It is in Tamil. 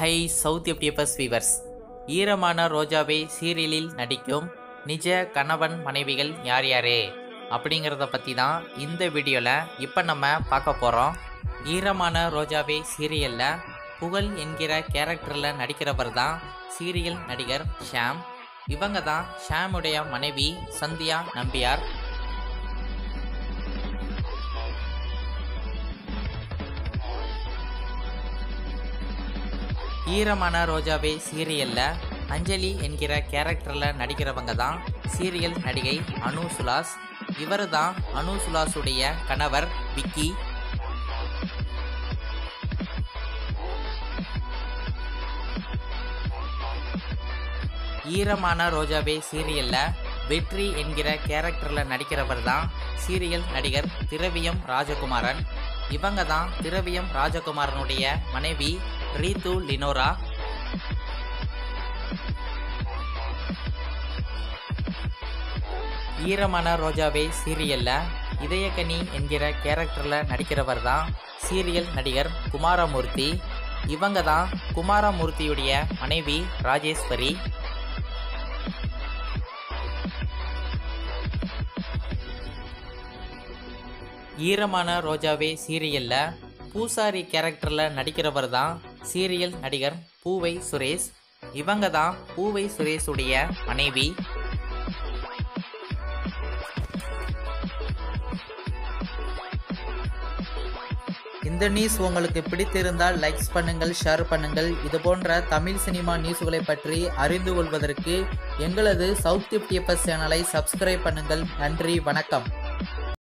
ஹை சவுத் எப்டிஎஃப்எஸ் வீவர்ஸ் ஈரமான ரோஜாவே சீரியலில் நடிக்கும் நிஜ கணவன் மனைவிகள் யார் யாரு அப்படிங்கிறத பற்றி தான் இந்த வீடியோவில் இப்போ நம்ம பார்க்க போகிறோம் ஈரமான ரோஜாவே சீரியலில் புகழ் என்கிற கேரக்டரில் நடிக்கிறவர் தான் சீரியல் நடிகர் ஷாம் இவங்க தான் ஷாமுடைய மனைவி சந்தியா நம்பியார் ஈரமான ரோஜாவே சீரியல்ல அஞ்சலி என்கிற கேரக்டரில் நடிக்கிறவங்க தான் சீரியல் நடிகை அனு சுலாஸ் இவர் தான் அனு சுலாஸுடைய கணவர் விக்கி ஈரமான ரோஜாவே சீரியல்ல வெற்றி என்கிற கேரக்டரில் நடிக்கிறவர் தான் சீரியல் நடிகர் திரவியம் ராஜகுமாரன் இவங்க தான் திரவியம் ராஜகுமாரனுடைய மனைவி ரீது லினோரா ஈரமான ரோஜாவே சீரியல்ல இதயக்கனி என்கிற கேரக்டரில் நடிக்கிறவர் தான் சீரியல் நடிகர் குமாரமூர்த்தி இவங்க தான் குமாரமூர்த்தியுடைய மனைவி ராஜேஸ்வரி ஈரமான ரோஜாவே சீரியல்ல பூசாரி கேரக்டரில் நடிக்கிறவர் தான் சீரியல் நடிகர் பூவை சுரேஷ் இவங்க தான் பூவை சுரேஷுடைய மனைவி இந்த நியூஸ் உங்களுக்கு பிடித்திருந்தால் லைக்ஸ் பண்ணுங்கள் ஷேர் பண்ணுங்கள் இது போன்ற தமிழ் சினிமா நியூஸ்களை பற்றி அறிந்து கொள்வதற்கு எங்களது சவுத் டிஎஃப்எஸ் சேனலை சப்ஸ்கிரைப் பண்ணுங்கள் நன்றி வணக்கம்